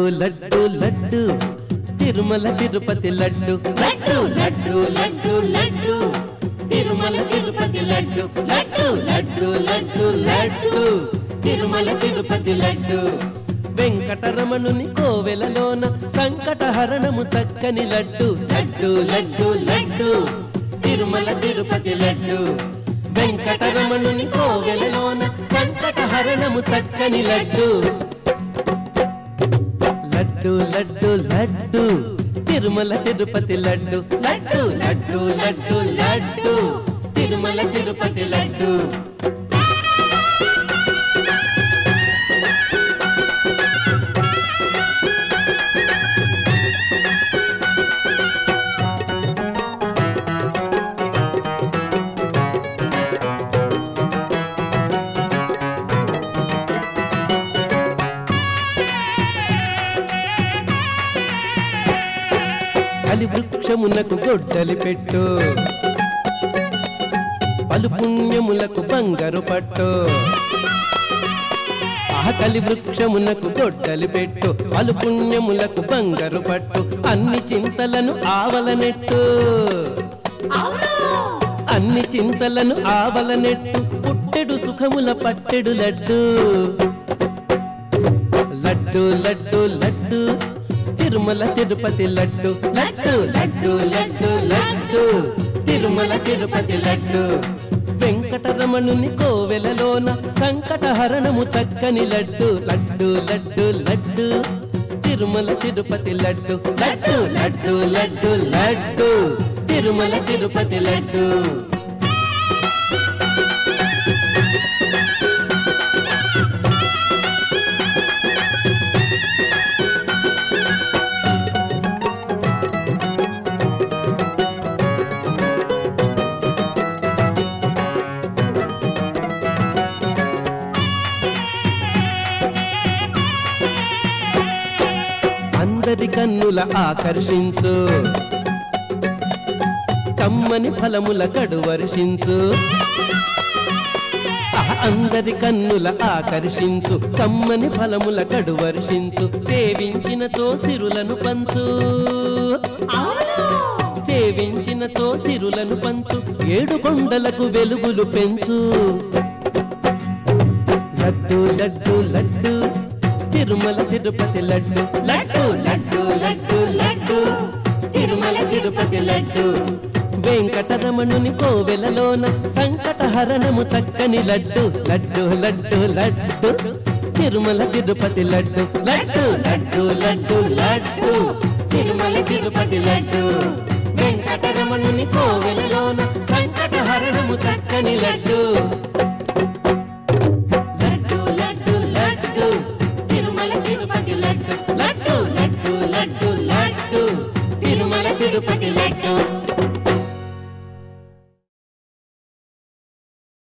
లడ్డు లడ్డు తిరుమల తిరుపతి లడ్డు లడ్డు లడ్డు లడ్డు లడ్డు తిరుమల తిరుపతి లడ్డు లడ్డు లడ్డు లడ్డు లడ్డు తిరుమల తిరుపతి లడ్డు వెంకటరమణుని కోవెలలోన సంకటహరణము చక్కని లడ్డు లడ్డు లడ్డు లడ్డు తిరుమల తిరుపతి లడ్డు వెంకటరమణుని కోవెలలోన సంకటహరణము చక్కని లడ్డు లడ్డు లడ్డు లడ్డు తిరుమల తిరుపతి లడ్డు లడ్డు లడ్డు లడ్డు లడ్డు తిరుమల తిరుపతి లడ్డు కలి వృక్షమునకు గొడ్డలి పెట్టు పలు పుణ్యములకు బంగారు పట్టు ఆ కలి వృక్షమునకు గొడ్డలి పెట్టు పలు పుణ్యములకు బంగారు పట్టు అన్ని చింతలను ఆవలనెట్టు అవును అన్ని చింతలను ఆవలనెట్టు పుట్టెడు సుఖముల పట్టెడు లడ్డు లడ్డు లడ్డు లడ్డు తిరుమల తిరుపతి లడ్డు లడ్డు లడ్డు లడ్డు లడ్డు తిరుమల తిరుపతి లడ్డు వెంకటరమణుని కోవెలలోన సంకటహరణము చక్కని లడ్డు లడ్డు లడ్డు లడ్డు తిరుమల తిరుపతి లడ్డు లడ్డు లడ్డు లడ్డు లడ్డు తిరుమల తిరుపతి లడ్డు అందరి కన్నుల ఆకర్షించు కమ్మని ఫలముల కడు వర్షించు ఆహ్, అందరి కన్నుల ఆకర్షించు కమ్మని ఫలముల కడు వర్షించు సేవించినతో సిరులను పంచు అవును సేవించినతో సిరులను పంచు ఏడు కొండలకు వెలుగులు పెంచు లడ్డు లడ్డు లడ్డు తిరుమల తిరుపతి లడ్డు లడ్డు లడ్డు లడ్డు లడ్డు తిరుమల తిరుపతి లడ్డు వెంకటరమణుని కోవెలలోన సంకటహరణము చక్కని లడ్డు లడ్డు లడ్డు లడ్డు తిరుమల తిరుపతి లడ్డు లడ్డు లడ్డు లడ్డు లడ్డు తిరుమల తిరుపతి లడ్డు వెంకటరమణుని కోవెలలోన సంకటహరణము చక్కని లడ్డు